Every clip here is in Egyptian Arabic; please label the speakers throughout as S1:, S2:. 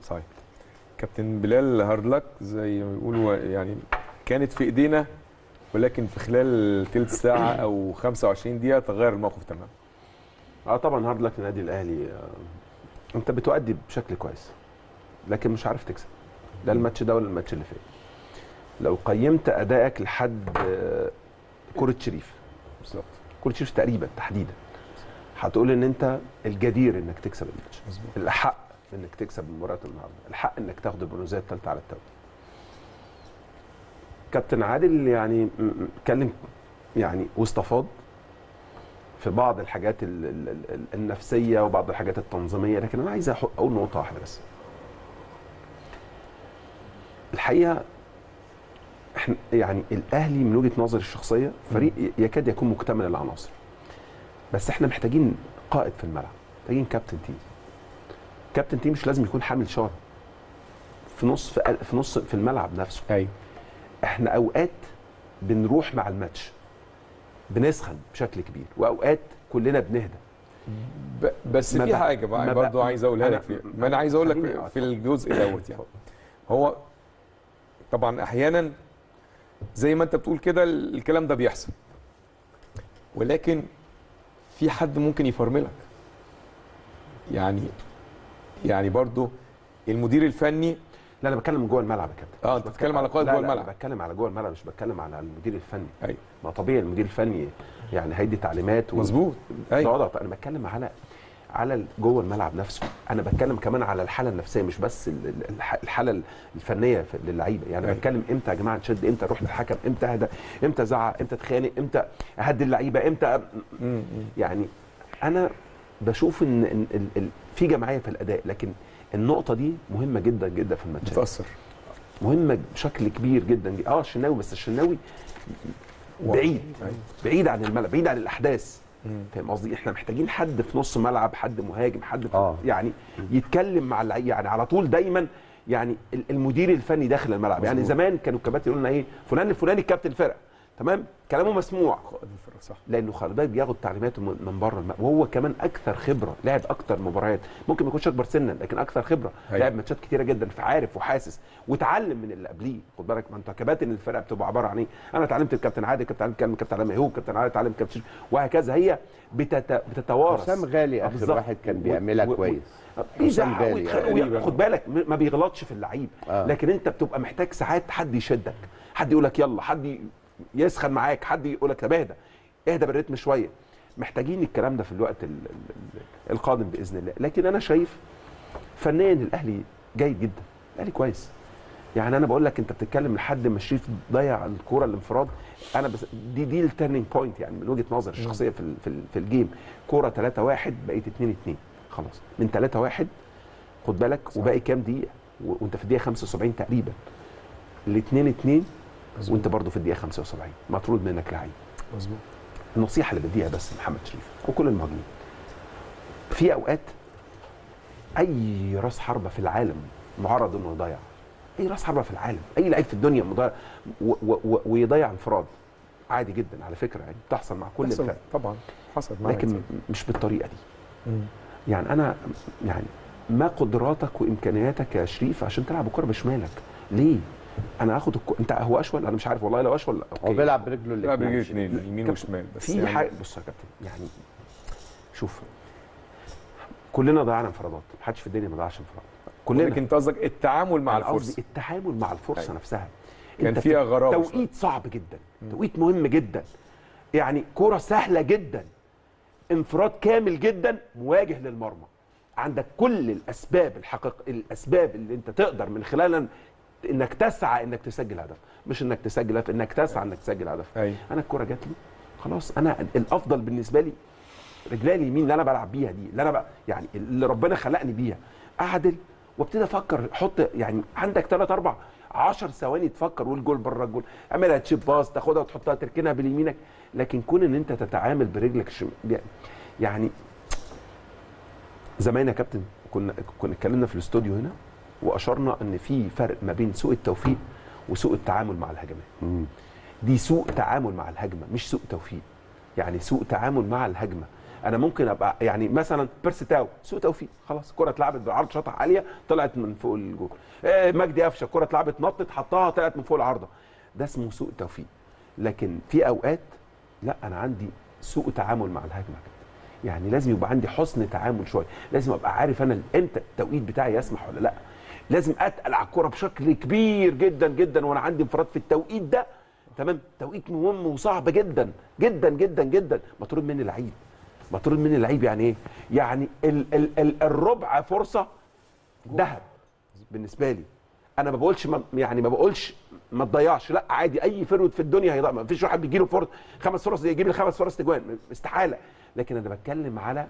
S1: صحيح كابتن بلال هاردلك زي ما بيقولوا يعني كانت في ايدينا ولكن في خلال ثلث ساعه او 25 دقيقه تغير الموقف تماما
S2: اه طبعا هارد لك النادي الاهلي آه انت بتؤدي بشكل كويس لكن مش عارف تكسب لا الماتش ده ولا الماتش اللي فات لو قيمت ادائك لحد آه كره شريف
S1: بالظبط
S2: كره شريف تقريبا تحديدا هتقول ان انت الجدير انك تكسب الماتش
S1: مظبوط
S2: الاحق انك تكسب مباراه النهارده الحق انك تاخد البرونزيه الثالثه على التوالي كابتن عادل يعني م- م- اتكلم يعني واستفاض في بعض الحاجات ال- ال- ال- النفسيه وبعض الحاجات التنظيميه لكن انا عايز أح- اقول نقطه واحده بس الحقيقه احنا يعني الاهلي من وجهه نظري الشخصيه فريق ي- يكاد يكون مكتمل العناصر بس احنا محتاجين قائد في الملعب محتاجين كابتن تيم كابتن تيم مش لازم يكون حامل شاره في نص في, في نص في الملعب نفسه
S1: ايوه
S2: احنا اوقات بنروح مع الماتش بنسخن بشكل كبير واوقات كلنا بنهدى
S1: ب- بس
S2: ما
S1: في
S2: بق-
S1: حاجه
S2: ما
S1: بقى
S2: بق-
S1: برضه عايز اقولها
S2: أنا-
S1: لك في ما انا عايز اقول
S2: خليني
S1: لك
S2: أقطع.
S1: في الجزء دوت يعني هو طبعا احيانا زي ما انت بتقول كده الكلام ده بيحصل ولكن في حد ممكن يفرملك يعني يعني برضه المدير الفني
S2: لا انا بتكلم جوه الملعب يا كابتن
S1: اه
S2: مش
S1: انت بتتكلم على قائد
S2: لا
S1: جوه
S2: لا،
S1: الملعب
S2: أنا بتكلم على جوه الملعب مش بتكلم على المدير الفني
S1: ايوه
S2: ما طبيعي المدير الفني يعني هيدي تعليمات و-
S1: مظبوط
S2: ايوه
S1: ايوه
S2: انا بتكلم على على جوه الملعب نفسه انا بتكلم كمان على الحاله النفسيه مش بس ال- ال- الح- الحاله الفنيه في- للعيبه يعني
S1: أيوة.
S2: بتكلم امتى يا جماعه نشد امتى نروح للحكم امتى اهدى امتى ازعق امتى اتخانق امتى اهدي اللعيبه امتى
S1: م- م.
S2: يعني انا بشوف ان إن ال- ال- في جماعيه في الاداء لكن النقطه دي مهمه جدا جدا في الماتشات
S1: بتاثر
S2: مهمه بشكل كبير جدا جدا. اه الشناوي بس الشناوي بعيد
S1: أيوة.
S2: بعيد عن الملعب بعيد عن الاحداث
S1: م.
S2: فاهم قصدي احنا محتاجين حد في نص ملعب حد مهاجم حد في
S3: آه.
S2: يعني يتكلم مع اللعيبه يعني على طول دايما يعني ال- المدير الفني داخل الملعب يعني
S1: مظبوط.
S2: زمان كانوا الكباتن يقولوا لنا ايه فلان الفلاني كابتن الفرقه تمام كلامه مسموع
S1: قائد الفرقه صح
S2: لانه خلي بالك بياخد تعليماته من من بره الملعب وهو كمان اكثر خبره لعب اكثر مباريات ممكن ما يكونش اكبر سنا لكن اكثر خبره
S1: أيوة.
S2: لعب ماتشات كتيره جدا فعارف وحاسس واتعلم من اللي قبليه خد بالك ما انت كباتن الفرقه بتبقى عباره عن ايه انا اتعلمت الكابتن عادل كابتن عادل كان كابتن علي ميهوب كابتن عادل اتعلم كابتن شريف، وهكذا هي بتت... بتتوارث
S3: حسام غالي
S2: آه،
S3: اخر
S2: بالظبط.
S3: واحد كان
S2: و-
S3: بيعملها
S2: و- و-
S3: كويس
S2: بيزعق
S3: غالي
S2: ويتخانق
S1: تقريباً.
S2: وي- خد بالك م- ما بيغلطش في اللعيب
S3: آه.
S2: لكن انت بتبقى محتاج ساعات حد يشدك حد يقول لك يلا حد ي- يسخن معاك حد يقول لك طب اهدى اهدى بالريتم شويه محتاجين الكلام ده في الوقت ال- ال- ال- القادم باذن الله لكن انا شايف فنيا الاهلي جيد جدا الاهلي كويس يعني انا بقول لك انت بتتكلم لحد ما شريف ضيع الكوره الانفراد انا بس دي دي التيرنينج بوينت يعني من وجهه نظري الشخصيه في ال- في, ال- في الجيم كوره 3 1 بقيت 2 2 خلاص من 3 1 خد بالك وباقي كام دقيقه و- وانت في الدقيقه 75 تقريبا ال 2 2 وانت برضو في الدقيقه 75 مطرود منك لعيب
S1: مظبوط
S2: النصيحه اللي بديها بس لمحمد شريف وكل المهاجمين في اوقات اي راس حربه في العالم معرض انه يضيع اي راس حربه في العالم اي لعيب في الدنيا مضيع و- و- و- ويضيع انفراد عادي جدا على فكره يعني بتحصل مع كل
S1: حصل
S2: الفرق
S1: طبعا حصل معايا
S2: لكن
S1: كتير.
S2: مش بالطريقه دي
S1: م.
S2: يعني انا يعني ما قدراتك وامكانياتك يا شريف عشان تلعب الكره بشمالك ليه انا اخد الكو... انت هو اشول انا مش عارف والله لو اشول
S3: هو
S2: أوكي.
S3: بيلعب برجله
S1: لا
S3: الاتنين.
S1: برجل اثنين يمين
S2: كابتن،
S1: وشمال بس
S2: في
S1: يعني
S2: حاجه بص يا كابتن يعني شوف كلنا ضيعنا انفرادات محدش في الدنيا ما ضيعش انفراد كلنا
S1: لكن انت قصدك التعامل مع
S2: أنا قصدي
S1: الفرصه
S2: التعامل مع الفرصه
S1: أيوة.
S2: نفسها
S1: كان
S2: أنت
S1: فيها
S2: في
S1: غرابة
S2: توقيت صعب جدا توقيت مهم جدا يعني كرة سهلة جدا انفراد كامل جدا مواجه للمرمى عندك كل الاسباب الحقيق الاسباب اللي انت تقدر من خلالها انك تسعى انك تسجل هدف مش انك تسجل هدف انك تسعى انك تسجل هدف
S1: أيوة.
S2: انا الكرة جات لي خلاص انا الافضل بالنسبه لي رجلي اليمين اللي انا بلعب بيها دي اللي انا بقى يعني اللي ربنا خلقني بيها اعدل وابتدي افكر حط يعني عندك ثلاث اربع 10 ثواني تفكر والجول بره الجول اعملها تشيب باس تاخدها وتحطها تركنها باليمينك لكن كون ان انت تتعامل برجلك الشمال يعني زمان يا كابتن كنا كنا اتكلمنا في الاستوديو هنا واشرنا ان في فرق ما بين سوء التوفيق وسوء التعامل مع الهجمات
S3: مم.
S2: دي سوء تعامل مع الهجمه مش سوء توفيق يعني سوء تعامل مع الهجمه انا ممكن ابقى يعني مثلا بيرسي تاو سوء توفيق خلاص الكره اتلعبت بالعرض شاطها عاليه طلعت من فوق الجول آه، مجدي قفشه الكره اتلعبت نطت حطها طلعت من فوق العارضه ده اسمه سوء توفيق لكن في اوقات لا انا عندي سوء تعامل مع الهجمه كده يعني لازم يبقى عندي حسن تعامل شويه لازم ابقى عارف انا امتى التوقيت بتاعي يسمح ولا لا لازم اتقل على الكره بشكل كبير جدا جدا وانا عندي انفراد في التوقيت ده تمام توقيت مهم وصعب جدا جدا جدا جدا مطرود مني لعيب مطرود مني لعيب يعني ايه يعني ال ال ال الربع فرصه ذهب بالنسبه لي انا ما بقولش ما يعني ما بقولش ما تضيعش لا عادي اي فرود في الدنيا هيضيع ما فيش واحد بيجي له فرص خمس فرص يجيب لي خمس فرص تجوان استحاله لكن انا بتكلم على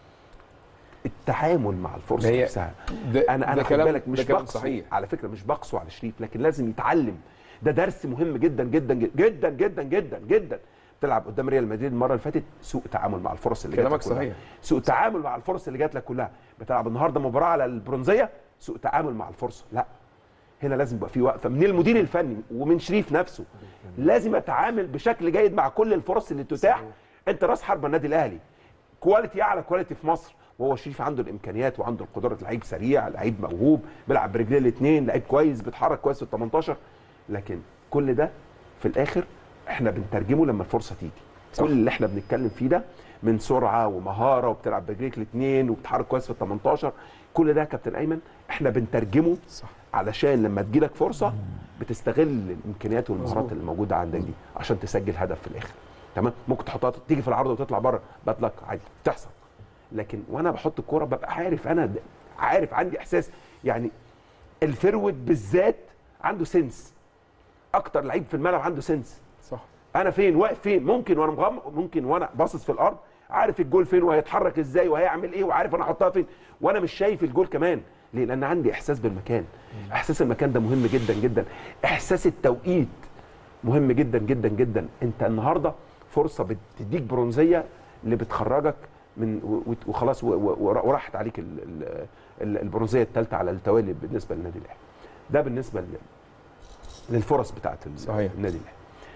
S2: التعامل مع الفرصه
S1: هي-
S2: نفسها
S1: ده
S2: انا انا
S1: ده
S2: خد
S1: كلام-
S2: بالك
S1: ده
S2: مش
S1: كلام
S2: بقسو
S1: صحيح.
S2: على فكره مش بقسو على شريف لكن لازم يتعلم ده درس مهم جدا جدا جدا جدا جدا جدا جدا بتلعب قدام ريال مدريد المره اللي فاتت سوء تعامل مع الفرص اللي جات
S1: كلامك
S2: لك كلها.
S1: صحيح.
S2: سوء تعامل مع الفرص اللي جات لك كلها بتلعب النهارده مباراه على البرونزيه سوء تعامل مع الفرصه لا هنا لازم يبقى في وقفه من المدير الفني ومن شريف نفسه لازم اتعامل بشكل جيد مع كل الفرص اللي تتاح انت راس حربه النادي الاهلي كواليتي اعلى كواليتي في مصر وهو شريف عنده الامكانيات وعنده القدره لعيب سريع لعيب موهوب بيلعب برجليه الاثنين لعيب كويس بيتحرك كويس في ال 18 لكن كل ده في الاخر احنا بنترجمه لما الفرصه تيجي
S1: صح.
S2: كل اللي احنا بنتكلم فيه ده من سرعه ومهاره وبتلعب برجليك الاثنين وبتحرك كويس في ال 18 كل ده يا كابتن ايمن احنا بنترجمه
S1: صح
S2: علشان لما تجيلك فرصه بتستغل الامكانيات والمهارات
S1: مظبوط.
S2: اللي موجوده عندك دي عشان تسجل هدف في الاخر تمام ممكن تحطها تيجي في العرض وتطلع بره باد لك عادي بتحصل لكن وانا بحط الكوره ببقى عارف انا د- عارف عندي احساس يعني الفرود بالذات عنده سنس اكتر لعيب في الملعب عنده سنس
S1: صح
S2: انا فين واقف فين ممكن وانا مغمض ممكن وانا باصص في الارض عارف الجول فين وهيتحرك ازاي وهيعمل ايه وعارف انا احطها فين وانا مش شايف الجول كمان ليه لان عندي احساس بالمكان احساس المكان ده مهم جدا جدا احساس التوقيت مهم جدا جدا جدا انت النهارده فرصه بتديك برونزيه اللي بتخرجك من و- و- وخلاص و- و- وراحت عليك ال- ال- ال- البرونزيه الثالثه على التوالي بالنسبه للنادي الاهلي ده بالنسبه لل- للفرص بتاعت ال-
S1: صحيح.
S2: النادي الاهلي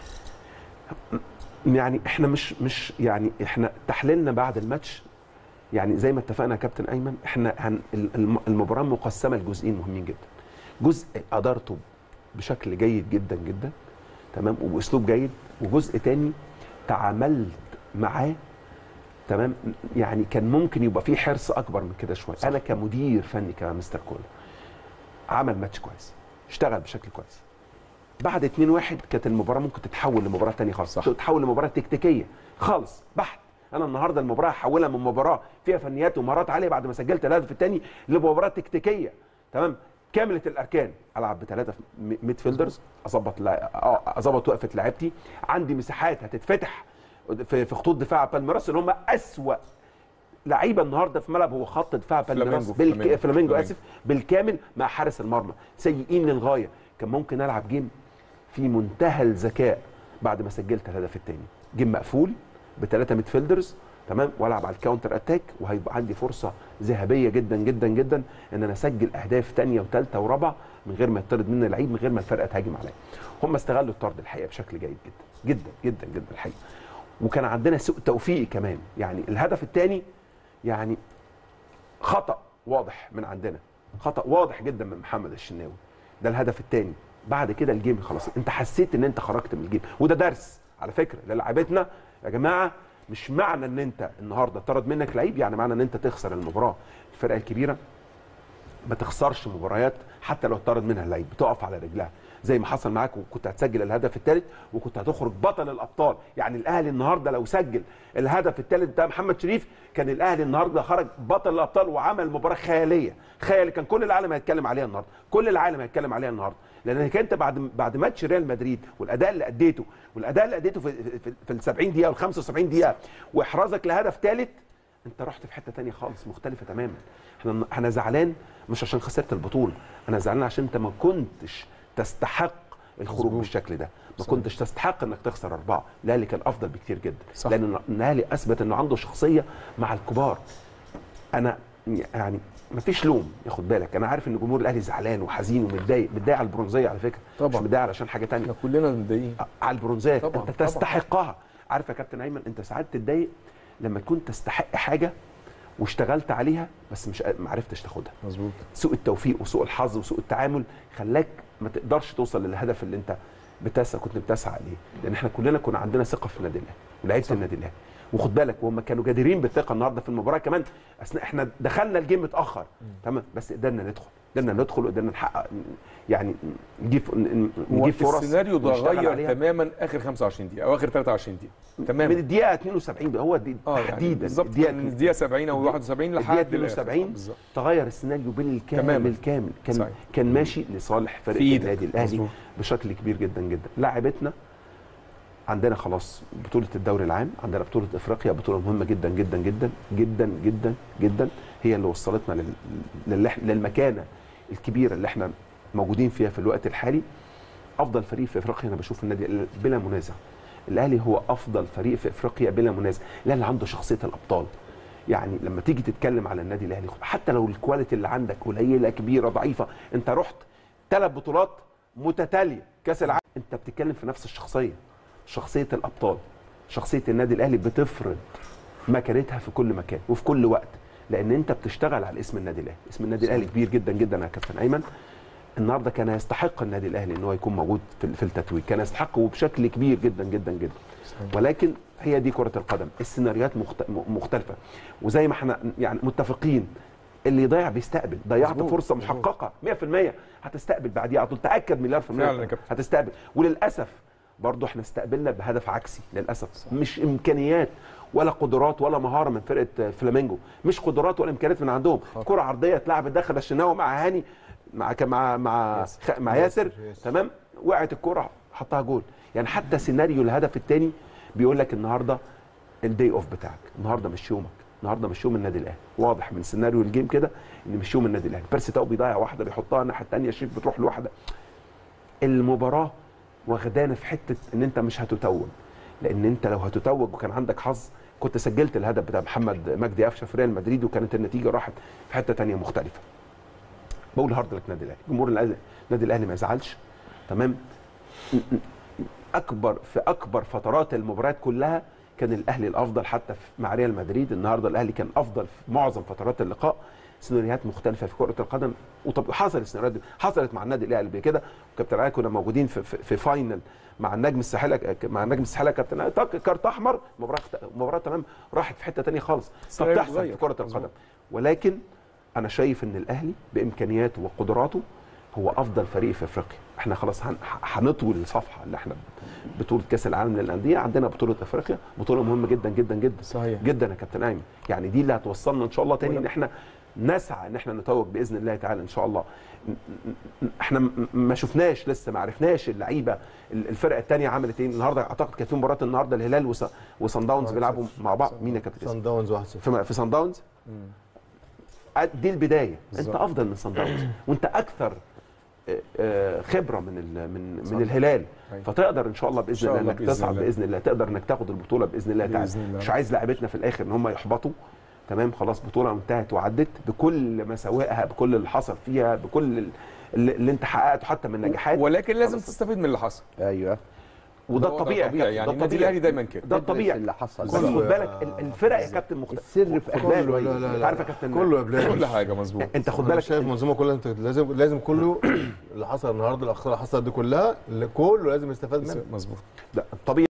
S2: يعني احنا مش مش يعني احنا تحليلنا بعد الماتش يعني زي ما اتفقنا يا كابتن ايمن احنا هن الم- المباراه مقسمه لجزئين مهمين جدا جزء ادارته بشكل جيد جدا جدا تمام وباسلوب جيد وجزء تاني تعاملت معاه تمام يعني كان ممكن يبقى فيه حرص اكبر من كده شويه انا كمدير فني كمستر كولر عمل ماتش كويس اشتغل بشكل كويس بعد 2 1 كانت المباراه ممكن تتحول لمباراه ثانيه خالص
S1: صح.
S2: تتحول لمباراه تكتيكيه خالص بحت انا النهارده المباراه هحولها من مباراه فيها فنيات ومهارات عاليه بعد ما سجلت الهدف الثاني لمباراه تكتيكيه تمام كامله الاركان العب بثلاثه ميد فيلدرز اظبط لا- اه اظبط وقفه لعيبتي عندي مساحات هتتفتح في في خطوط دفاع بالميراس اللي هم اسوا لعيبه النهارده في ملعب هو خط دفاع بالميراس
S1: فلامينجو،
S2: بالك...
S1: فلامينجو،
S2: فلامينجو
S1: فلامينجو.
S2: اسف بالكامل مع حارس المرمى سيئين للغايه كان ممكن العب جيم في منتهى الذكاء بعد ما سجلت الهدف الثاني جيم مقفول بثلاثه ميدفيلدرز تمام والعب على الكاونتر اتاك وهيبقى عندي فرصه ذهبيه جدا جدا جدا ان انا اسجل اهداف ثانيه وثالثه ورابعه من غير ما يطرد مني لعيب من غير ما الفرقه تهاجم عليا هم استغلوا الطرد الحقيقه بشكل جيد جدا جدا جدا جدا الحقيقه وكان عندنا سوء توفيق كمان يعني الهدف الثاني يعني خطا واضح من عندنا خطا واضح جدا من محمد الشناوي ده الهدف الثاني بعد كده الجيم خلاص انت حسيت ان انت خرجت من الجيم وده درس على فكره للاعيبتنا يا جماعه مش معنى ان انت النهارده طرد منك لعيب يعني معنى ان انت تخسر المباراه الفرقه الكبيره ما تخسرش مباريات حتى لو اتطرد منها اللعيب بتقف على رجلها زي ما حصل معاك وكنت هتسجل الهدف الثالث وكنت هتخرج بطل الابطال يعني الاهلي النهارده لو سجل الهدف الثالث بتاع محمد شريف كان الاهلي النهارده خرج بطل الابطال وعمل مباراه خياليه خيالي كان كل العالم هيتكلم عليها النهارده كل العالم هيتكلم عليها النهارده لانك انت بعد بعد ماتش ريال مدريد والاداء اللي اديته والاداء اللي اديته في في, في ال 70 دقيقه وال 75 دقيقه واحرازك لهدف ثالث انت رحت في حته تانية خالص مختلفه تماما احنا انا زعلان مش عشان خسرت البطوله انا زعلان عشان انت ما كنتش تستحق الخروج
S1: مظبوط.
S2: بالشكل ده ما
S1: صح.
S2: كنتش تستحق انك تخسر اربعه الاهلي كان افضل بكتير جدا
S1: صح.
S2: لان الاهلي اثبت انه عنده شخصيه مع الكبار انا يعني ما فيش لوم ياخد بالك انا عارف ان جمهور الاهلي زعلان وحزين ومتضايق متضايق على البرونزيه على فكره
S1: طبعا.
S2: مش متضايق علشان حاجه تانية
S1: احنا كلنا متضايقين
S2: على البرونزيه
S1: طبعاً،
S2: انت
S1: طبعاً.
S2: تستحقها عارف يا كابتن ايمن انت ساعات تتضايق لما تكون تستحق حاجه واشتغلت عليها بس مش ما عرفتش تاخدها
S1: مظبوط
S2: سوء التوفيق وسوء الحظ وسوء التعامل خلاك ما تقدرش توصل للهدف اللي انت بتسعى كنت بتسعى عليه لان احنا كلنا كنا عندنا ثقه في النادي الاهلي ولعيبه النادي الاهلي وخد بالك وهم كانوا جديرين بالثقه النهارده في المباراه كمان اثناء احنا دخلنا الجيم متاخر تمام بس قدرنا ندخل قدرنا ندخل وقدرنا نحقق يعني نجيب نجيب فرص
S1: السيناريو ده
S2: ونشتغل
S1: غير
S2: عليها.
S1: تماما اخر 25 دقيقه او اخر 23 دقيقه
S2: من
S1: تماما
S2: الدقيقه 72 بقى هو دي
S1: اه يعني
S2: تحديدا
S1: بالظبط
S2: الدقيقه
S1: من الدقيقه 70 او 71
S2: الدقيقه
S1: لحد الآخر.
S2: 72
S1: بالظبط
S2: تغير السيناريو بالكامل
S1: تماماً.
S2: بالكامل كان
S1: صحيح.
S2: كان ماشي لصالح فريق
S1: في إيدك.
S2: النادي الاهلي
S1: مظبوط.
S2: بشكل كبير جدا جدا لاعبتنا عندنا خلاص بطوله الدوري العام عندنا بطوله افريقيا بطوله مهمه جدا جدا جدا جدا جدا جدا هي اللي وصلتنا لل... لل... للمكانه الكبيره اللي احنا موجودين فيها في الوقت الحالي افضل فريق في افريقيا انا بشوف النادي الأهلي بلا منازع الاهلي هو افضل فريق في افريقيا بلا منازع الاهلي عنده شخصيه الابطال يعني لما تيجي تتكلم على النادي الاهلي حتى لو الكواليتي اللي عندك قليله كبيره ضعيفه انت رحت ثلاث بطولات متتاليه كاس العالم انت بتتكلم في نفس الشخصيه شخصيه الابطال شخصيه النادي الاهلي بتفرض مكانتها في كل مكان وفي كل وقت لان انت بتشتغل على اسم النادي الاهلي اسم النادي الاهلي كبير جدا جدا يا كابتن ايمن النهارده كان يستحق النادي الاهلي ان هو يكون موجود في في التتويج كان يستحق وبشكل كبير جدا جدا جدا
S1: صحيح.
S2: ولكن هي دي كره القدم السيناريوهات مخت- م- مختلفه وزي ما احنا يعني متفقين اللي يضيع بيستقبل ضيعت
S1: مظبوط،
S2: فرصه
S1: مظبوط.
S2: محققه 100% هتستقبل بعديها على طول تاكد مليار في المية
S1: فعلا يا كابتن.
S2: هتستقبل وللاسف برضه احنا استقبلنا بهدف عكسي للاسف مش امكانيات ولا قدرات ولا مهاره من فرقه فلامينجو مش قدرات ولا امكانيات من عندهم كره عرضيه اتلعبت داخل الشناوي مع هاني مع ك- مع مع
S1: ياسر.
S2: خ- مع ياسر
S3: ياسر.
S2: تمام وقعت الكره حطها جول يعني حتى سيناريو الهدف الثاني بيقول لك النهارده الدي اوف بتاعك النهارده مش يومك النهارده مش يوم النادي الاهلي واضح من سيناريو الجيم كده ان مش يوم النادي الاهلي بيرسي تاو بيضيع واحده بيحطها الناحيه الثانيه شريف بتروح لواحده المباراه واخدانا في حته ان انت مش هتتوج لان انت لو هتتوج وكان عندك حظ كنت سجلت الهدف بتاع محمد مجدي قفشه في ريال مدريد وكانت النتيجه راحت في حته تانية مختلفه بقول هارد لك نادي الاهلي جمهور الأهلي- النادي الاهلي ما يزعلش تمام اكبر في اكبر فترات المباريات كلها كان الاهلي الافضل حتى في- مع ريال مدريد النهارده الاهلي كان افضل في معظم فترات اللقاء سيناريوهات مختلفه في كره القدم وطب حصل السيناريوهات دي حصلت مع النادي الاهلي قبل كده وكابتن علي كنا موجودين في, في, في فاينل مع النجم الساحلي مع النجم الساحلي كابتن علي طق كارت احمر مباراه مباراه تمام راحت في حته ثانيه خالص
S1: السيناريو
S2: فبتحصل في
S1: اتغير.
S2: كره
S1: مظبوط.
S2: القدم ولكن انا شايف ان الاهلي بامكانياته وقدراته هو افضل فريق في افريقيا احنا خلاص هن- هنطوي الصفحه اللي احنا بطوله كاس العالم للانديه عندنا بطوله افريقيا بطوله مهمه جدا جدا جدا
S1: صحيح.
S2: جدا يا كابتن ايمن يعني دي اللي هتوصلنا ان شاء الله تاني ان احنا نسعى ان احنا نتوج باذن الله تعالى ان شاء الله م- م- احنا م- ما شفناش لسه ما عرفناش اللعيبه ال- الفرقه الثانيه عملت ايه النهارده اعتقد كانت في مباراه النهارده الهلال وص- وصن داونز بيلعبوا مع بعض مين يا كابتن
S3: سان داونز 1-0
S2: في في صن داونز دي البدايه انت
S1: بالظبط.
S2: افضل من صن داونز وانت اكثر آه، آه، خبره من ال- من
S1: صح.
S2: من الهلال
S1: أيوة.
S2: فتقدر ان شاء الله باذن
S1: شاء
S2: الله
S1: الله
S2: انك
S1: بإذن
S2: تصعد
S1: الله.
S2: باذن الله تقدر انك تاخد البطوله باذن الله تعالى
S1: بإذن الله.
S2: مش عايز لاعبتنا في الاخر ان هم يحبطوا تمام خلاص بطوله انتهت وعدت بكل مساوئها بكل اللي حصل فيها بكل ال- اللي, اللي انت حققته حتى من نجاحات
S1: ولكن لازم
S2: خلاص.
S1: تستفيد من اللي حصل
S3: ايوه
S2: وده
S1: ده
S2: الطبيعي يا كابتن،
S1: يعني
S2: ده
S1: النادي
S2: الطبيعي
S1: الاهلي دايما كده
S2: ده الطبيعي
S3: اللي حصل
S2: بس خد بالك ال- الفرق يا كابتن مختلف
S3: السر في
S2: خد بالك.
S3: كله لا لا
S2: انت
S3: لا
S2: عارف يا كابتن
S3: كله يا بلاد
S1: كل حاجه مظبوط
S2: انت خد
S3: انا
S2: بالك
S3: شايف المنظومه كلها انت لازم لازم كله اللي حصل النهارده الاخطاء اللي حصلت دي كلها اللي كله لازم يستفاد منها
S1: مظبوط
S2: ده الطبيعي